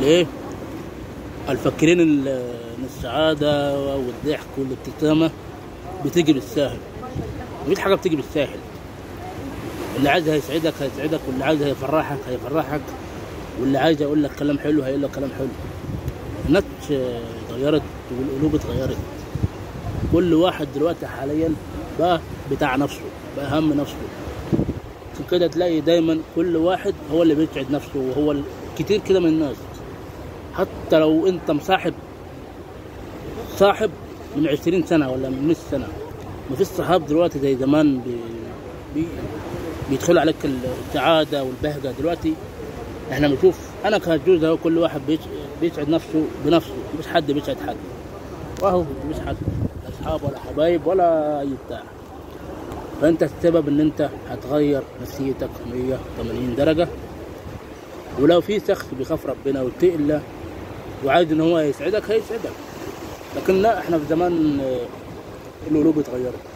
ليه؟ الفاكرين ال- ان السعاده والضحك والابتسامه بتيجي بالساهل مفيش حاجه بتيجي بالساهل اللي عايز هيسعدك هيسعدك واللي عايز هيفرحك هيفرحك واللي عايز يقول لك كلام حلو هيقول لك كلام حلو الناس اتغيرت والقلوب اتغيرت كل واحد دلوقتي حاليا بقى بتاع نفسه بقى هم نفسه عشان كده تلاقي دايما كل واحد هو اللي بيسعد نفسه وهو ال- كتير كده من الناس حتى لو انت مصاحب صاحب من عشرين سنة ولا من نص سنة مفيش صحاب دلوقتي زي زمان بي بي بيدخلوا عليك السعادة والبهجة دلوقتي احنا بنشوف انا كجوز اهو كل واحد بيس- بيسعد نفسه بنفسه مفيش حد بيسعد حد واهو مفيش حد لا اصحاب ولا حبايب ولا اي بتاع فانت السبب ان انت هتغير نفسيتك 180 درجة ولو في شخص بيخاف ربنا ويتقي الله وعايز ان هو يسعدك هيسعدك لكن لا احنا في زمان آه، القلوب اتغيرت